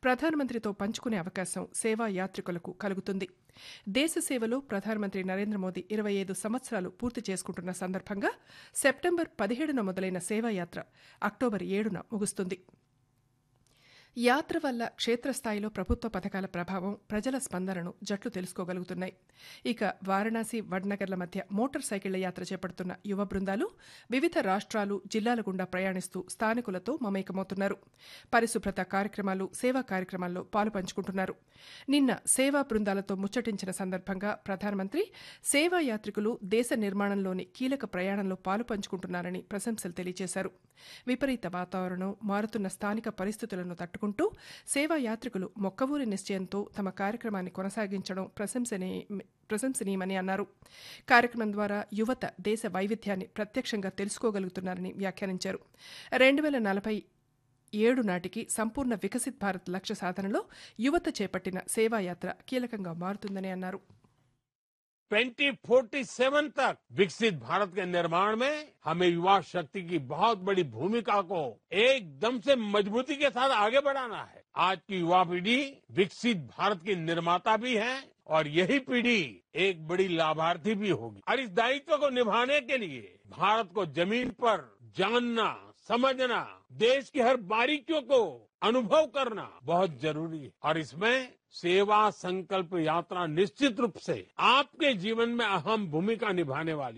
ప్రధానమంత్రితో పంచుకునే అవకాశం సేవా యాత్రికులకు కలుగుతుంది దేశ సేవలో ప్రధానమంత్రి నరేంద్ర మోదీ ఇరవై ఐదు సంవత్సరాలు పూర్తి చేసుకుంటున్న సందర్భంగా సెప్టెంబర్ పదిహేడున మొదలైన సేవాయాత్ర అక్టోబర్ ఏడున ముగుస్తుంది యాత్ర వల్ల క్షేత్రస్థాయిలో ప్రభుత్వ పథకాల ప్రభావం ప్రజల స్పందనను జట్లు తెలుసుకోగలుగుతున్నాయి ఇక వారణాసి వడ్నగర్ల మధ్య మోటార్ సైకిళ్ల యాత్ర చేపడుతున్న యువ బృందాలు వివిధ రాష్ట్రాలు జిల్లాల గుండా ప్రయాణిస్తూ స్థానికులతో మమేకమవుతున్నారు పరిశుభ్రత కార్యక్రమాలు సేవా కార్యక్రమాల్లో పాలు పంచుకుంటున్నారు నిన్న సేవా బృందాలతో ముచ్చటించిన సందర్భంగా ప్రధానమంత్రి సేవా యాత్రికులు దేశ నిర్మాణంలోని కీలక ప్రయాణంలో పాలు పంచుకుంటున్నారని ప్రశంసలు తెలియజేశారు విపరీత వాతావరణం మారుతున్న స్థానిక పరిస్థితులను తట్టుకుంటూ సేవా యాత్రికులు మొక్కవూరి నిశ్చయంతో తమ కార్యక్రమాన్ని కొనసాగించడం ప్రశంసనీ ప్రశంసనీయమని అన్నారు కార్యక్రమం ద్వారా యువత దేశ వైవిధ్యాన్ని ప్రత్యక్షంగా తెలుసుకోగలుగుతున్నారని వ్యాఖ్యానించారు రెండు వేల నలభై ఏడు నాటికి సంపూర్ణ వికసిత్ భారత్ లక్ష్య సాధనలో యువత చేపట్టిన సేవాయాత్ర కీలకంగా మారుతుందని అన్నారు 2047 तक विकसित भारत के निर्माण में हमें युवा शक्ति की बहुत बड़ी भूमिका को एकदम से मजबूती के साथ आगे बढ़ाना है आज की युवा पीढ़ी विकसित भारत की निर्माता भी है और यही पीढ़ी एक बड़ी लाभार्थी भी होगी और इस दायित्व को निभाने के लिए भारत को जमीन पर जानना समझना देश की हर बारीकियों को अनुभव करना बहुत जरूरी है और इसमें सेवा संकल्प यात्रा निश्चित रूप से आपके जीवन में अहम भूमिका निभाने वाली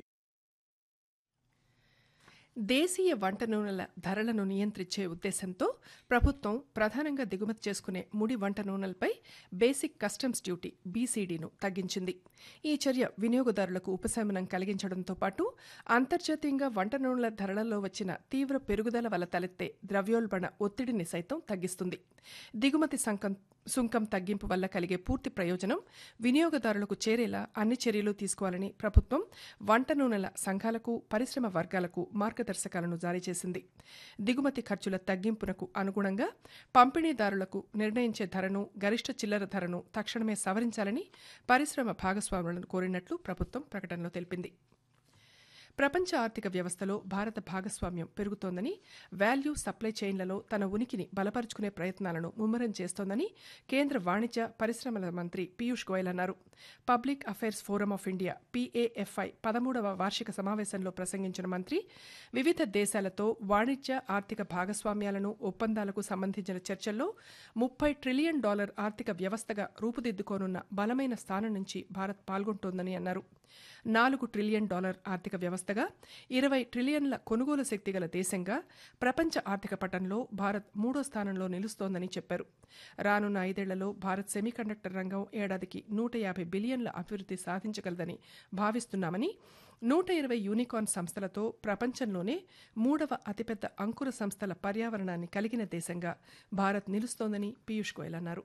దేశీయ వంట నూనెల ధరలను నియంత్రించే ఉద్దేశంతో ప్రభుత్వం ప్రధానంగా దిగుమతి చేసుకునే ముడి వంట నూనెలపై బేసిక్ కస్టమ్స్ డ్యూటీ బీసీడీను తగ్గించింది ఈ చర్య వినియోగదారులకు ఉపశమనం కలిగించడంతో పాటు అంతర్జాతీయంగా వంట నూనెల ధరలలో వచ్చిన తీవ్ర పెరుగుదల వల్ల తలెత్తే ద్రవ్యోల్బణ ఒత్తిడిని సైతం తగ్గిస్తుంది దిగుమతి సంకం సుంకం తగ్గింపు వల్ల కలిగే పూర్తి ప్రయోజనం వినియోగదారులకు చేరేలా అన్ని చర్యలు తీసుకోవాలని ప్రభుత్వం వంట నూనెల సంఘాలకు పరిశ్రమ వర్గాలకు మార్గదర్శకాలను జారీ చేసింది దిగుమతి ఖర్చుల తగ్గింపునకు అనుగుణంగా పంపిణీదారులకు నిర్ణయించే ధరను గరిష్ట చిల్లర ధరను తక్షణమే సవరించాలని పరిశ్రమ భాగస్వాములను కోరినట్లు ప్రభుత్వం ప్రకటనలో తెలిపింది ప్రపంచ ఆర్థిక వ్యవస్థలో భారత భాగస్వామ్యం పెరుగుతోందని వాల్యూ సప్లై చైన్లలో తన ఉనికిని బలపరుచుకునే ప్రయత్నాలను ముమ్మరం చేస్తోందని కేంద్ర వాణిజ్య పరిశ్రమల మంత్రి పీయూష్ గోయల్ అన్నారు public affairs forum of India PAFI పదమూడవ వార్షిక సమావేశంలో ప్రసంగించిన మంత్రి వివిధ దేశాలతో వాణిజ్య ఆర్థిక భాగస్వామ్యాలను ఒప్పందాలకు సంబంధించిన చర్చల్లో ముప్పై ట్రిలియన్ డాలర్ ఆర్థిక వ్యవస్థగా రూపుదిద్దుకోనున్న బలమైన స్థానం నుంచి భారత్ పాల్గొంటోందని అన్నారు నాలుగు ట్రిలియన్ డాలర్ ఆర్థిక వ్యవస్థగా ఇరవై ట్రిలియన్ల కొనుగోలు శక్తి గల దేశంగా ప్రపంచ ఆర్థిక పటంలో భారత్ మూడో స్థానంలో నిలుస్తోందని చెప్పారు రానున్న ఐదేళ్లలో భారత్ సెమీకండక్టర్ రంగం ఏడాదికి నూట యాభై బిలియన్ల అభివృద్ధి సాధించగలదని భావిస్తున్నామని నూట ఇరవై యూనికార్న్ సంస్థలతో ప్రపంచంలోనే మూడవ అతిపెద్ద అంకుర సంస్థల పర్యావరణాన్ని కలిగిన దేశంగా భారత్ నిలుస్తోందని పీయూష్ గోయల్ అన్నారు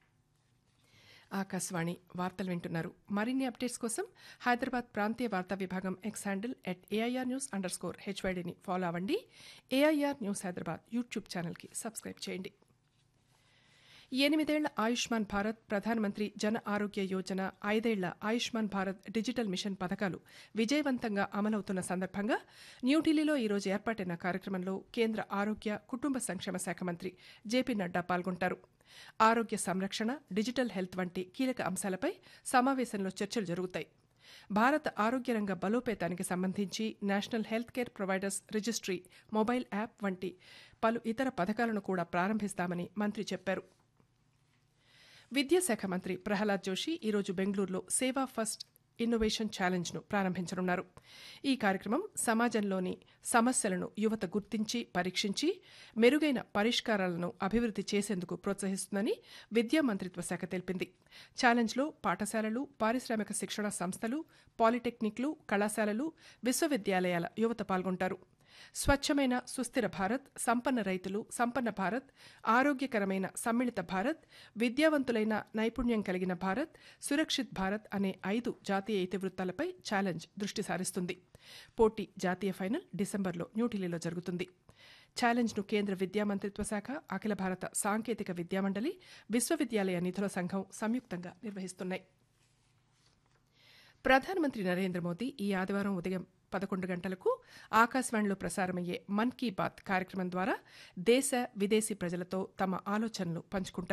ఆకాశవాణి వార్తలు వింటున్నారు మరిన్ని అప్డేట్స్ కోసం హైదరాబాద్ ప్రాంతీయ వార్తా విభాగం X handle at AIR news underscore హెచ్వైడీని ఫాలో అవ్వండి ఏఐఆర్ న్యూస్ హైదరాబాద్ యూట్యూబ్ ఛానల్కి సబ్స్క్రైబ్ చేయండి ఎనిమిదేళ్ల ఆయుష్మాన్ భారత్ ప్రధానమంత్రి జన ఆరోగ్య యోజన ఐదేళ్ల ఆయుష్మాన్ భారత్ డిజిటల్ మిషన్ పథకాలు విజయవంతంగా అమలవుతున్న సందర్భంగా న్యూఢిల్లీలో ఈరోజు ఏర్పాటైన కార్యక్రమంలో కేంద్ర ఆరోగ్య కుటుంబ సంక్షేమ శాఖ మంత్రి జేపీ నడ్డా పాల్గొంటారు ఆరోగ్య సంరక్షణ డిజిటల్ హెల్త్ వంటి కీలక అంశాలపై సమావేశంలో చర్చలు జరుగుతాయి భారత ఆరోగ్య రంగ బలోపేతానికి సంబంధించి national health care providers registry mobile app వంటి పలు ఇతర పథకాలను కూడా ప్రారంభిస్తామని మంత్రి చెప్పారు విద్యాశాఖ మంత్రి ప్రహ్లాద్ జోషి ఈరోజు బెంగళూరులో సేవా ఫస్ట్ ఇన్నోవేషన్ ఛాలెంజ్ను ప్రారంభించనున్నారు ఈ కార్యక్రమం సమాజంలోని సమస్యలను యువత గుర్తించి పరీక్షించి మెరుగైన పరిష్కారాలను అభివృద్ధి చేసేందుకు ప్రోత్సహిస్తుందని విద్యా మంత్రిత్వ శాఖ తెలిపింది ఛాలెంజ్లో పాఠశాలలు పారిశ్రామిక శిక్షణ సంస్థలు పాలిటెక్నిక్లు కళాశాలలు విశ్వవిద్యాలయాల యువత పాల్గొంటారు స్వచ్ఛమైన సుస్థిర భారత్ సంపన్న రైతులు సంపన్న భారత్ ఆరోగ్యకరమైన సమ్మిళిత భారత్ విద్యావంతులైన నైపుణ్యం కలిగిన భారత్ సురక్షిత్ భారత్ అనే ఐదు జాతీయ ఇతివృత్తాలపై ఛాలెంజ్ దృష్టి సారిస్తుంది పోటీ జాతీయ ఫైనల్ డిసెంబర్లో న్యూఢిల్లీలో జరుగుతుంది ఛాలెంజ్ను కేంద్ర విద్యా మంత్రిత్వ శాఖ అఖిల భారత సాంకేతిక విద్యామండలి విశ్వవిద్యాలయ నిధుల సంఘం సంయుక్తంగా నిర్వహిస్తున్నాయి ప్రధానమంత్రి నరేంద్ర మోదీ ఈ ఆదివారం ఉదయం పదకొండు గంటలకు ఆకాశవాణిలో ప్రసారమయ్యే మన్ కీ బాత్ కార్యక్రమం ద్వారా దేశ విదేశీ ప్రజలతో తమ ఆలోచనలు పంచుకుంటారు